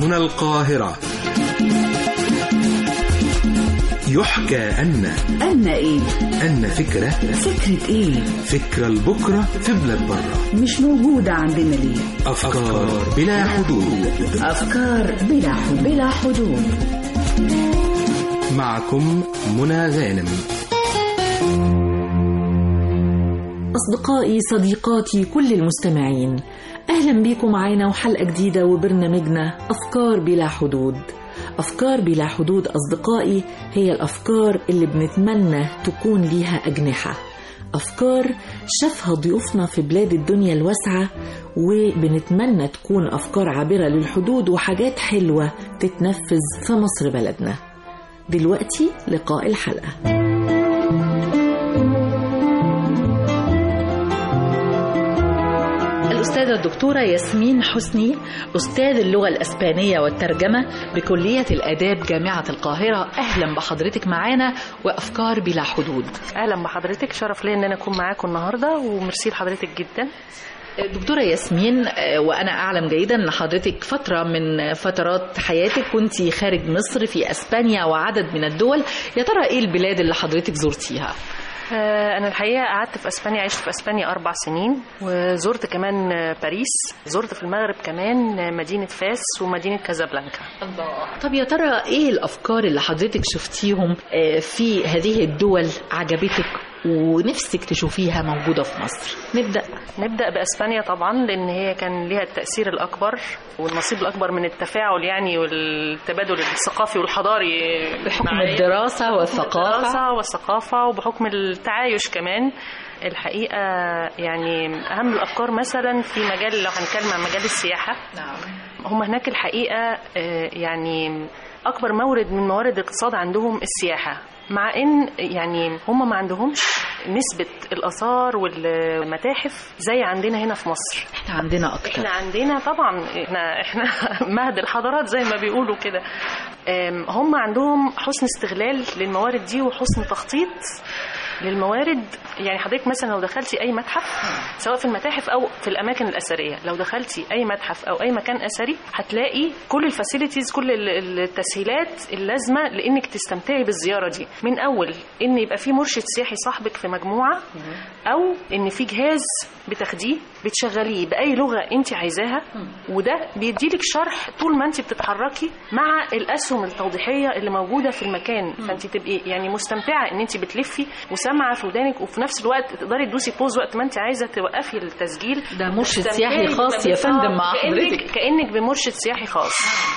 هنا القاهرة يحكى أن أن إيه؟ أن فكرة فكرة إيه؟ فكرة لبكرة في بلاد برة مش موجودة عندنا ليه؟ أفكار بلا حدود أفكار بلا حدود بلا حدود معكم منى غانم أصدقائي صديقاتي كل المستمعين أهلا بيكم معانا وحلقة جديدة وبرنامجنا أفكار بلا حدود أفكار بلا حدود أصدقائي هي الأفكار اللي بنتمنى تكون ليها أجنحة أفكار شافها ضيوفنا في بلاد الدنيا الواسعة وبنتمنى تكون أفكار عابرة للحدود وحاجات حلوة تتنفذ في مصر بلدنا دلوقتي لقاء الحلقة الأستاذة الدكتورة ياسمين حسني أستاذ اللغة الأسبانية والترجمة بكلية الآداب جامعة القاهرة أهلا بحضرتك معانا وأفكار بلا حدود اهلا بحضرتك شرف ليا ان انا اكون معاكم النهارده وميرسي لحضرتك جدا دكتورة ياسمين آه، وأنا أعلم جيدا أن حضرتك فترة من فترات حياتك كنت خارج مصر في أسبانيا وعدد من الدول يا ترى إيه البلاد اللي حضرتك زرتيها؟ آه، انا الحقيقه قعدت في اسبانيا عشت في اسبانيا اربع سنين وزرت كمان آه، باريس زرت في المغرب كمان آه، مدينه فاس ومدينه كازابلانكا الله طب يا ترى إيه الأفكار اللي حضرتك شفتيهم آه، في هذه الدول عجبتك ونفسك تشوفيها موجودة في مصر نبدأ نبدا باسبانيا طبعا لان هي كان ليها التاثير الاكبر والنصيب الاكبر من التفاعل يعني والتبادل الثقافي والحضاري بحكم معايا. الدراسة والثقافة الدراسة والثقافة وبحكم التعايش كمان الحقيقة يعني أهم الأفكار مثلا في مجال لو هنتكلم عن مجال السياحة نعم هم هناك الحقيقة آه، يعني أكبر مورد من موارد الاقتصاد عندهم السياحة مع ان يعني هم ما عندهمش نسبة الآثار والمتاحف زي عندنا هنا في مصر احنا عندنا أكتر احنا عندنا طبعا احنا احنا مهد الحضارات زي ما بيقولوا كده أم، هم عندهم حسن استغلال للموارد دي وحسن تخطيط للموارد يعني حضرتك مثلا لو دخلتي اي متحف سواء في المتاحف او في الاماكن الاثريه لو دخلتي اي متحف او اي مكان اثري هتلاقي كل الفاسيلتيز كل ال- التسهيلات اللازمه لانك تستمتعي بالزياره دي من اول ان يبقى في مرشد سياحي صاحبك في مجموعه او ان في جهاز بتاخديه بتشغليه باي لغه انت عايزاها وده بيديلك شرح طول ما انت بتتحركي مع الاسهم التوضيحيه اللي موجوده في المكان فانت تبقي يعني مستمتعه ان انت بتلفي وسامعه في ودانك وفي نفس الوقت تقدري تدوسي بوز وقت ما انت عايزه توقفي التسجيل ده مرشد تستمتعي سياحي خاص يا بالتمثيل. فندم مع كأنك- حضرتك كانك بمرشد سياحي خاص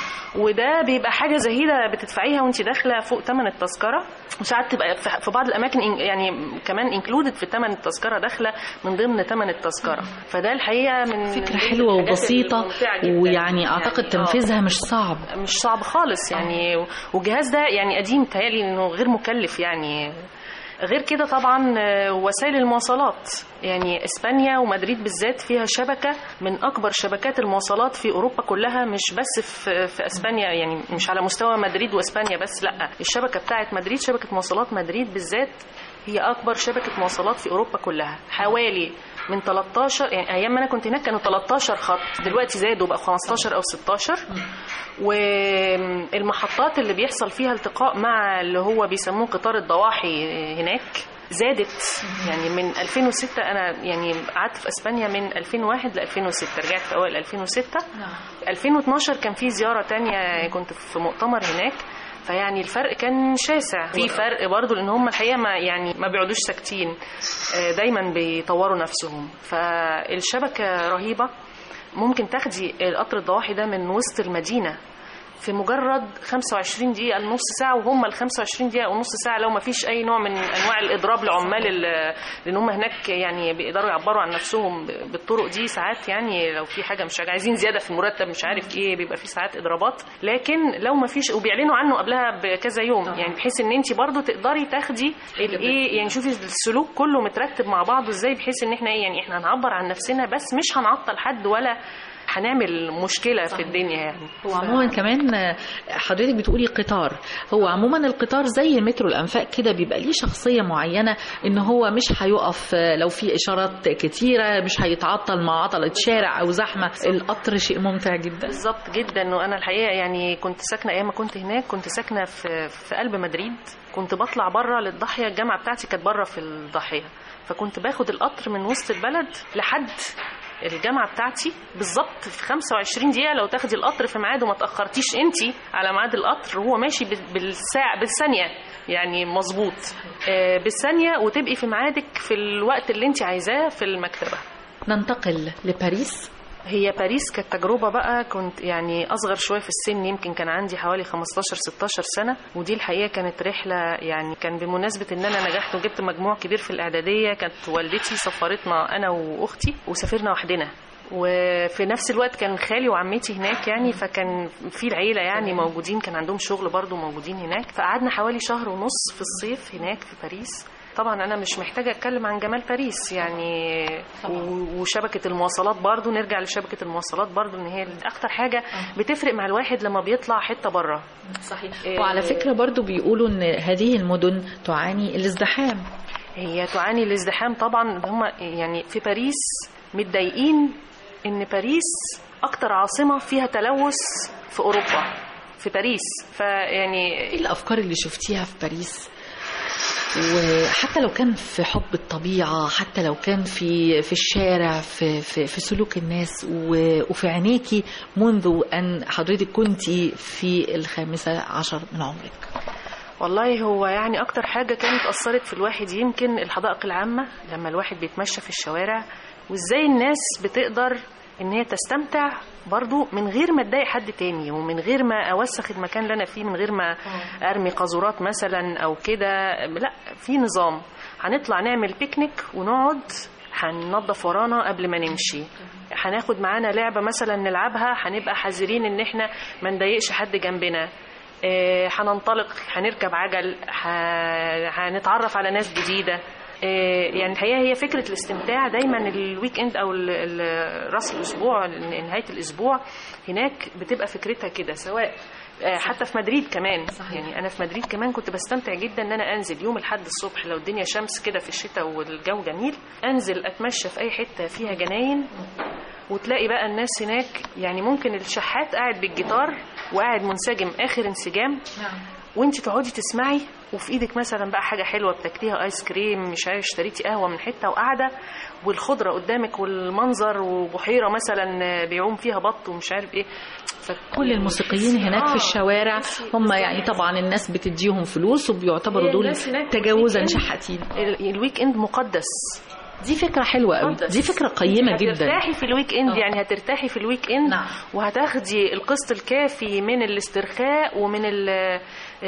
وده بيبقى حاجه زهيده بتدفعيها وانت داخله فوق ثمن التذكره وساعات تبقى في- في بعض الاماكن إن- يعني كمان انكلودد في ثمن التذكره داخله من ضمن ثمن التذكره فده الحقيقه من فكرة من حلوة الحاجات وبسيطة الممتعة جداً. ويعني أعتقد آه. تنفيذها مش صعب مش صعب خالص يعني والجهاز ده يعني قديم تهيألي انه غير مكلف يعني غير كده طبعا آه، وسائل المواصلات يعني اسبانيا ومدريد بالذات فيها شبكه من اكبر شبكات المواصلات في اوروبا كلها مش بس في في اسبانيا يعني مش على مستوى مدريد واسبانيا بس لا الشبكه بتاعت مدريد شبكه مواصلات مدريد بالذات هي اكبر شبكه مواصلات في اوروبا كلها حوالي من 13 يعني ايام ما انا كنت هناك كانوا 13 خط دلوقتي زادوا بقى 15 او 16 والمحطات اللي بيحصل فيها التقاء مع اللي هو بيسموه قطار الضواحي هناك زادت يعني من 2006 انا يعني قعدت في اسبانيا من 2001 ل 2006 رجعت في اوائل 2006 2012 كان في زياره تانية كنت في مؤتمر هناك فيعني الفرق كان شاسع في فرق برضو لان هم الحقيقه ما يعني ما بيقعدوش ساكتين آه، دايما بيطوروا نفسهم فالشبكه رهيبه ممكن تاخدي القطر الضواحي ده من وسط المدينه في مجرد 25 دقيقة لنص ساعة وهم ال 25 دقيقة ونص ساعة لو ما فيش أي نوع من أنواع الإضراب لعمال ال- لأن هم هناك يعني بيقدروا يعبروا عن نفسهم ب- بالطرق دي ساعات يعني لو في حاجة مش عايزين زيادة في المرتب مش عارف إيه بيبقى في ساعات إضرابات لكن لو ما فيش وبيعلنوا عنه قبلها بكذا يوم يعني بحيث إن أنت برضو تقدري تاخدي الإيه يعني شوفي السلوك كله مترتب مع بعضه إزاي بحيث إن إحنا إيه يعني إحنا هنعبر عن نفسنا بس مش هنعطل حد ولا هنعمل مشكله في الدنيا يعني هو عموما كمان آه، حضرتك بتقولي قطار هو عموما القطار زي مترو الانفاق كده بيبقى ليه شخصيه معينه ان هو مش هيقف آه، لو في اشارات كتيره مش هيتعطل مع عطله شارع او زحمه القطر شيء ممتع جدا بالظبط جدا وانا الحقيقه يعني كنت ساكنه ايام ما كنت هناك كنت ساكنه في في قلب مدريد كنت بطلع بره للضاحيه الجامعه بتاعتي كانت بره في الضاحيه فكنت باخد القطر من وسط البلد لحد الجامعه بتاعتي بالظبط في 25 دقيقه لو تاخدي القطر في ميعاده ما تاخرتيش انت على ميعاد القطر وهو ماشي بال- بالساعه بالثانيه يعني مظبوط آه، بالثانيه وتبقي في ميعادك في الوقت اللي انت عايزاه في المكتبه ننتقل لباريس هي باريس كانت تجربة بقى كنت يعني أصغر شوية في السن يمكن كان عندي حوالي 15 16 سنة ودي الحقيقة كانت رحلة يعني كان بمناسبة إن أنا نجحت وجبت مجموع كبير في الإعدادية كانت والدتي سفرتنا أنا وأختي وسافرنا وحدنا وفي نفس الوقت كان خالي وعمتي هناك يعني فكان في العيلة يعني موجودين كان عندهم شغل برضو موجودين هناك فقعدنا حوالي شهر ونص في الصيف هناك في باريس طبعا انا مش محتاجه اتكلم عن جمال باريس يعني و- وشبكه المواصلات برضو نرجع لشبكه المواصلات برضو ان هي اكتر حاجه بتفرق مع الواحد لما بيطلع حته بره صحيح إيه. وعلى فكره برضو بيقولوا ان هذه المدن تعاني الازدحام هي تعاني الازدحام طبعا هم يعني في باريس متضايقين ان باريس اكتر عاصمه فيها تلوث في اوروبا في باريس فيعني ايه الافكار اللي شفتيها في باريس وحتى لو كان في حب الطبيعة حتى لو كان في في الشارع في في, في سلوك الناس و- وفي عينيكي منذ أن حضرتك كنت في الخامسة عشر من عمرك والله هو يعني اكتر حاجه كانت اثرت في الواحد يمكن الحدائق العامه لما الواحد بيتمشى في الشوارع وازاي الناس بتقدر ان هي تستمتع برضو من غير ما تضايق حد تاني ومن غير ما اوسخ المكان اللي انا فيه من غير ما ارمي قاذورات مثلا او كده لا في نظام هنطلع نعمل بيكنيك ونقعد هننظف ورانا قبل ما نمشي هناخد معانا لعبة مثلا نلعبها هنبقى حذرين ان احنا ما نضايقش حد جنبنا آه، هننطلق هنركب عجل ه- هنتعرف على ناس جديدة آه، يعني الحقيقة هي فكرة الاستمتاع دايما الويك اند او ال- ال- راس الاسبوع نهاية الاسبوع هناك بتبقى فكرتها كده سواء آه، حتى في مدريد كمان صحيح. يعني انا في مدريد كمان كنت بستمتع جدا ان انا انزل يوم الاحد الصبح لو الدنيا شمس كده في الشتاء والجو جميل انزل اتمشى في اي حته فيها جناين وتلاقي بقى الناس هناك يعني ممكن الشحات قاعد بالجيتار وقاعد منسجم اخر انسجام وانت تقعدي تسمعي وفي ايدك مثلا بقى حاجه حلوه بتاكليها ايس كريم مش عارف اشتريتي قهوه من حته وقاعده والخضره قدامك والمنظر وبحيره مثلا بيعوم فيها بط ومش عارف ايه فك- كل الموسيقيين هناك في آه. الشوارع هم يعني طبعا الناس بتديهم فلوس وبيعتبروا هي دول الناس هناك تجاوزا الويك إند- شحاتين ال- الويك اند مقدس دي فكرة حلوة قوي مقدس. دي فكرة قيمة جدا هترتاحي في الويك اند آه. يعني هترتاحي في الويك اند نعم. وهتاخدي القسط الكافي من الاسترخاء ومن ال- آه،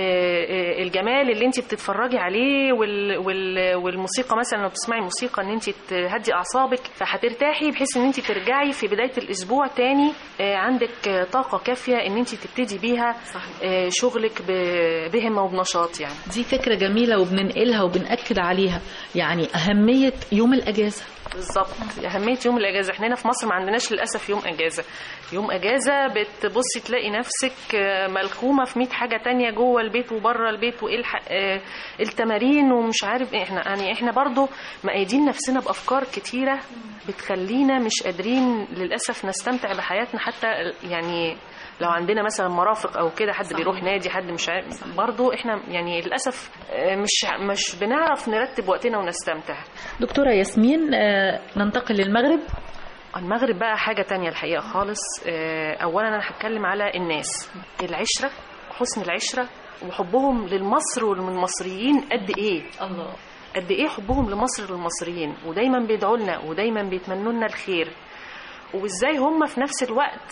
آه، الجمال اللي انت بتتفرجي عليه وال- وال- والموسيقى مثلا لو بتسمعي موسيقى ان انت تهدي اعصابك فهترتاحي بحيث ان انت ترجعي في بدايه الاسبوع تاني آه، عندك آه، طاقه كافيه ان انت تبتدي بيها آه، شغلك ب- بهمه وبنشاط يعني دي فكرة جميلة وبننقلها وبنأكد عليها يعني أهمية يوم الأجازة بالظبط اهميه يوم الاجازه احنا هنا في مصر ما عندناش للاسف يوم اجازه يوم اجازه بتبصي تلاقي نفسك آه، ملخومه في 100 حاجه تانية جوه البيت وبره البيت والحق آه، التمارين ومش عارف ايه احنا يعني احنا برضو مقيدين نفسنا بافكار كتيره بتخلينا مش قادرين للاسف نستمتع بحياتنا حتى يعني لو عندنا مثلا مرافق او كده حد بيروح نادي حد مش عارف برضو احنا يعني للاسف آه، مش مش بنعرف نرتب وقتنا ونستمتع دكتورة ياسمين آه، ننتقل للمغرب المغرب بقى حاجة تانية الحقيقة خالص آه، أولا أنا هتكلم على الناس العشرة حسن العشرة وحبهم للمصر والمصريين قد إيه الله قد إيه حبهم لمصر والمصريين ودايما بيدعوا لنا ودايما بيتمنوا لنا الخير وإزاي هم في نفس الوقت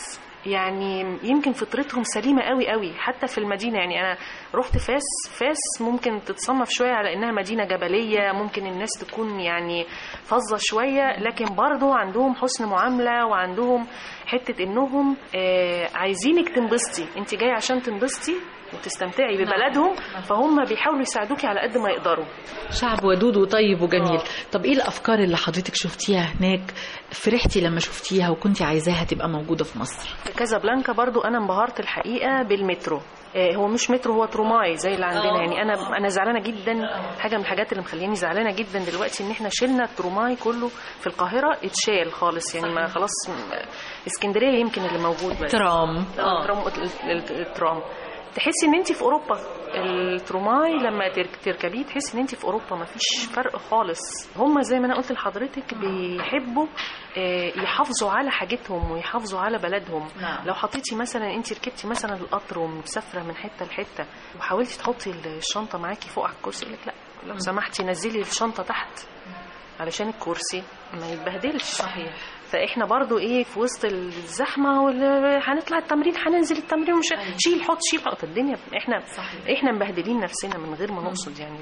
يعني يمكن فطرتهم سليمه قوي قوي حتى في المدينه يعني انا رحت فاس فاس ممكن تتصنف شويه على انها مدينه جبليه ممكن الناس تكون يعني فظه شويه لكن برضو عندهم حسن معامله وعندهم حته انهم آه عايزينك تنبسطي انت جايه عشان تنبسطي وتستمتعي ببلدهم فهم بيحاولوا يساعدوكي على قد ما يقدروا شعب ودود وطيب وجميل طب ايه الافكار اللي حضرتك شفتيها هناك فرحتي لما شفتيها وكنتي عايزاها تبقى موجوده في مصر في كازابلانكا برضو انا انبهرت الحقيقه بالمترو آه، هو مش مترو هو تروماي زي اللي عندنا يعني انا انا زعلانه جدا حاجه من الحاجات اللي مخلياني زعلانه جدا دلوقتي ان احنا شلنا التروماي كله في القاهره اتشال خالص يعني ما خلاص م- اسكندريه يمكن اللي موجود بس ترام اه الترام ال- الترام تحسي ان انت في اوروبا التروماي لما ترك- تركبيه تحسي ان انت في اوروبا ما فيش فرق خالص هم زي ما انا قلت لحضرتك بيحبوا آه، يحافظوا على حاجتهم ويحافظوا على بلدهم نعم. لو حطيتي مثلا انت ركبتي مثلا القطر ومسافره من حته لحته وحاولتي تحطي الشنطه معاكي فوق على الكرسي يقول لك لا لو سمحتي نزلي الشنطه تحت علشان الكرسي ما يتبهدلش صحيح فاحنا برضو ايه في وسط الزحمه وال- هنطلع التمرين هننزل التمرين ومش شيل حط شيل حط الدنيا احنا صحيح. احنا مبهدلين نفسنا من غير ما نقصد يعني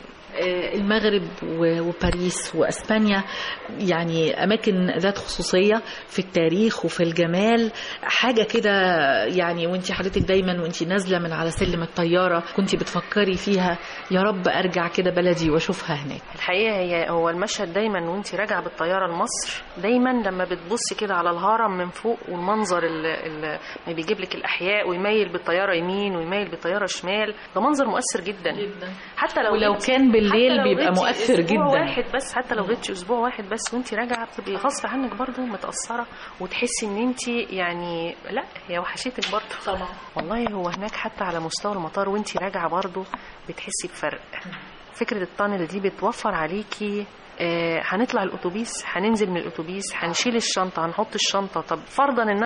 آه، المغرب و- وباريس واسبانيا يعني اماكن ذات خصوصيه في التاريخ وفي الجمال حاجه كده يعني وانت حضرتك دايما وانت نازله من على سلم الطياره كنت بتفكري فيها يا رب ارجع كده بلدي واشوفها هناك الحقيقه هي هو المشهد دايما وانت راجعه بالطياره لمصر دايما لما بتبصي كده على الهرم من فوق والمنظر اللي بيجيب لك الاحياء ويميل بالطياره يمين ويميل بالطياره شمال ده منظر مؤثر جدا جدا حتى لو ولو غبتي- كان بالليل حتى لو بيبقى غبتي مؤثر أسبوع جدا. واحد بس حتى لو غبتي اسبوع واحد بس وانت راجعه بتبقي غصب عنك برضو متاثره وتحسي ان انت يعني لا هي وحشتك برضو طبعا والله هو هناك حتى على مستوى المطار وانت راجعه برضو بتحسي بفرق فكره التانل دي بتوفر عليكي آه هنطلع الاتوبيس هننزل من الاتوبيس هنشيل الشنطه هنحط الشنطه طب فرضا ان